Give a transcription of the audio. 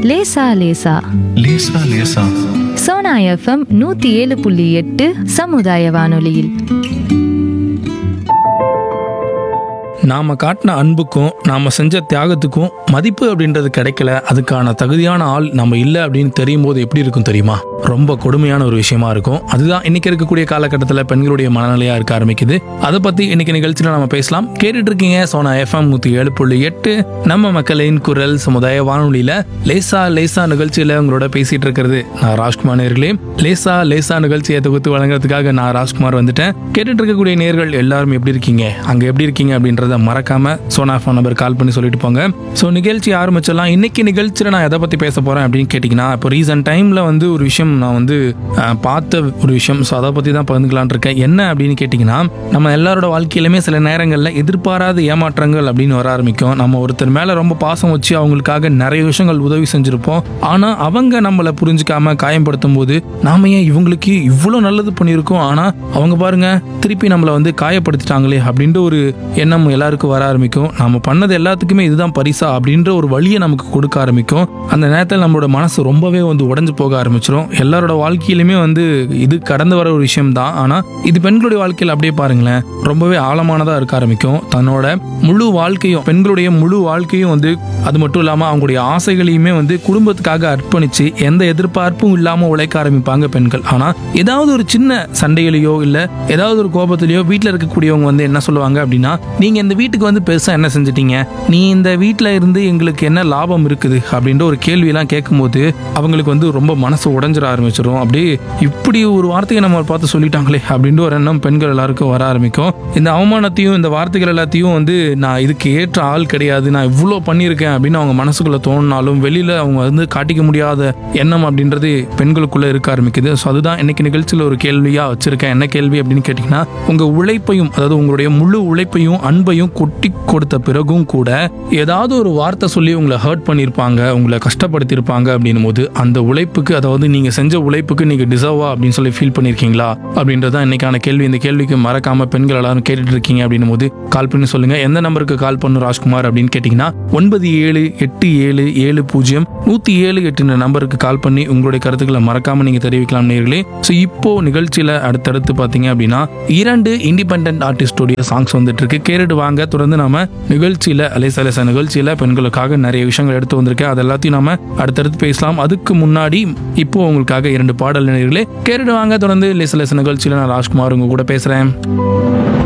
லேசா லேசா லேசா லேசா சோனா எஃப்எம் நூத்தி ஏழு புள்ளி எட்டு சமுதாய வானொலியில் நாம காட்டின அன்புக்கும் நாம செஞ்ச தியாகத்துக்கும் மதிப்பு அப்படின்றது கிடைக்கல அதுக்கான தகுதியான ஆள் நம்ம இல்லை அப்படின்னு தெரியும் போது எப்படி இருக்கும் தெரியுமா ரொம்ப கொடுமையான ஒரு விஷயமா இருக்கும் அதுதான் இன்னைக்கு இருக்கக்கூடிய காலகட்டத்தில் பெண்களுடைய மனநிலையா இருக்க ஆரம்பிக்குது அதை பத்தி இன்னைக்கு நிகழ்ச்சியில் நம்ம பேசலாம் கேட்டுட்டு இருக்கீங்க சோனா எஃப்எம் நூத்தி ஏழு புள்ளி எட்டு நம்ம மக்களின் குரல் சமுதாய வானொலியில லேசா லேசா நிகழ்ச்சியில உங்களோட பேசிட்டு இருக்கிறது நான் ராஜ்குமார் நேர்களே லேசா லேசா நிகழ்ச்சியை தொகுத்து வழங்குறதுக்காக நான் ராஜ்குமார் வந்துட்டேன் கேட்டுட்டு இருக்கக்கூடிய நேர்கள் எல்லாரும் எப்படி இருக்கீங்க அங்க எப்படி இருக்கீங்க அப்படின்றத மறக்காம சோனா ஃபோன் நம்பர் கால் பண்ணி சொல்லிட்டு போங்க ஸோ நிகழ்ச்சி ஆரம்பிச்சிடலாம் இன்னைக்கு நிகழ்ச்சியில் நான் எதை பத்தி பேச போறேன் அப்படின்னு கேட்டிங்கன்னா இப்போ ரீசன்ட் டைம்ல வந்து ஒரு விஷயம் நான் வந்து அஹ், பார்த்த ஒரு விஷயம் ஸோ அதை பத்தி தான் பகிர்ந்துக்கலாம்னு இருக்கேன் என்ன அப்படின்னு கேட்டிங்கன்னா நம்ம எல்லாரோட வாழ்க்கையிலுமே சில நேரங்களில் எதிர்பாராத ஏமாற்றங்கள் அப்படின்னு வர ஆரம்பிக்கும் நம்ம ஒருத்தர் மேல ரொம்ப பாசம் வச்சு அவங்களுக்காக நிறைய விஷயங்கள் உதவி செஞ்சிருப்போம் ஆனா அவங்க நம்மளை புரிஞ்சுக்காம காயப்படுத்தும் போது நாம ஏன் இவங்களுக்கு இவ்வளோ நல்லது பண்ணியிருக்கோம் ஆனா அவங்க பாருங்க திருப்பி நம்மளை வந்து காயப்படுத்திட்டாங்களே அப்படின்ற ஒரு எண்ணம் எல்லாருக்கும் வர ஆரம்பிக்கும் நாம பண்ணது எல்லாத்துக்குமே இதுதான் பரிசா அப்படின்ற ஒரு வழியை நமக்கு கொடுக்க ஆரம்பிக்கும் அந்த நேரத்தில் நம்மளோட மனசு ரொம்பவே வந்து உடைஞ்சு போக ஆரம்பிச்சிடும் எல்லாரோட வாழ்க்கையிலுமே வந்து இது கடந்து வர ஒரு விஷயம் தான் ஆனா இது பெண்களுடைய வாழ்க்கையில் அப்படியே பாருங்களேன் ரொம்பவே ஆழமானதா இருக்க ஆரம்பிக்கும் தன்னோட முழு வாழ்க்கையும் பெண்களுடைய முழு வாழ்க்கையும் வந்து அது மட்டும் இல்லாம அவங்களுடைய ஆசைகளையுமே வந்து குடும்பத்துக்காக அர்ப்பணிச்சு எந்த எதிர்பார்ப்பும் இல்லாம உழைக்க ஆரம்பிப்பாங்க பெண்கள் ஆனா ஏதாவது ஒரு சின்ன சண்டையிலையோ இல்ல ஏதாவது ஒரு கோபத்திலேயோ வீட்டில் இருக்கக்கூடியவங்க வந்து என்ன சொல்லுவாங்க அப்படின்னா நீங்க இந்த வீட்டுக்கு வந்து பெருசா என்ன செஞ்சிட்டீங்க நீ இந்த வீட்டில் இருந்து எங்களுக்கு என்ன லாபம் இருக்குது அப்படின்ற ஒரு கேள்வியெல்லாம் கேட்கும்போது அவங்களுக்கு வந்து ரொம்ப மனசு உடைஞ்சிட ஆரம்பிச்சிடும் அப்படியே இப்படி ஒரு வார்த்தையை நம்ம பார்த்து சொல்லிட்டாங்களே அப்படின்ற ஒரு எண்ணம் பெண்கள் எல்லாருக்கும் வர ஆரம்பிக்கும் இந்த அவமானத்தையும் இந்த வார்த்தைகள் எல்லாத்தையும் வந்து நான் இதுக்கு ஏற்ற ஆள் கிடையாது நான் இவ்வளோ பண்ணியிருக்கேன் அப்படின்னு அவங்க மனசுக்குள்ள தோணினாலும் வெளியில அவங்க வந்து காட்டிக்க முடியாத எண்ணம் அப்படின்றது பெண்களுக்குள்ள இருக்க ஆரம்பிக்குது ஸோ அதுதான் இன்னைக்கு நிகழ்ச்சியில் ஒரு கேள்வியா வச்சிருக்கேன் என்ன கேள்வி அப்படின்னு கேட்டிங்கன்னா உங்க உழைப்பையும் அதாவது உங்களுடைய முழு உழைப்பையும் அன்பையும் கொட்டி கொடுத்த பிறகும் கூட ஏதாவது ஒரு வார்த்தை சொல்லி உங்களை ஹர்ட் பண்ணியிருப்பாங்க உங்களை கஷ்டப்படுத்தியிருப்பாங்க அப்படின்னும் போது அந்த உழைப்புக்கு அதாவது நீங்க செஞ்ச உழைப்புக்கு நீங்க டிசர்வா அப்படின்னு சொல்லி ஃபீல் பண்ணியிருக்கீங்களா அப்படின்றதான் இன்னைக்கான கேள்வி இந்த கேள்விக்கு மறக்காம பெண்கள் எல்லாரும் கேட்டுட்டு இருக்கீங்க அப்படின்னும் போது கால் பண்ணி சொல்லுங்க எந்த நம்பருக்கு கால் பண்ணும் ராஜ்குமார் அப்படின்னு கேட்டிங்கன்னா ஒன்பது ஏழு எட்டு ஏழு ஏழு பூஜ்ஜியம் நூற்றி ஏழு எட்டு நம்பருக்கு கால் பண்ணி உங்களுடைய கருத்துக்களை மறக்காம நீங்க தெரிவிக்கலாம் நேர்களே ஸோ இப்போ நிகழ்ச்சியில அடுத்தடுத்து பார்த்தீங்க அப்படின்னா இரண்டு இண்டிபெண்ட் ஆர்டிஸ்டோடைய சாங்ஸ் வந்துட்டு இருக்கு கேட்டுட்டு வாங்க தொடர்ந்து நாம நிகழ்ச்சியில அலேசா அலேசா நிகழ்ச்சியில பெண்களுக்காக நிறைய விஷயங்கள் எடுத்து வந்திருக்கேன் அது எல்லாத்தையும் நாம அடுத்தடுத்து பேசலாம் அதுக்கு முன்னாடி இப்போ உங்களுக்காக இரண்டு பாடல் நேர்களே கேட்டுட்டு வாங்க தொடர்ந்து லேச லேச நிகழ்ச்சியில நான் ராஜ்குமார் உங்க கூட பேசுறேன்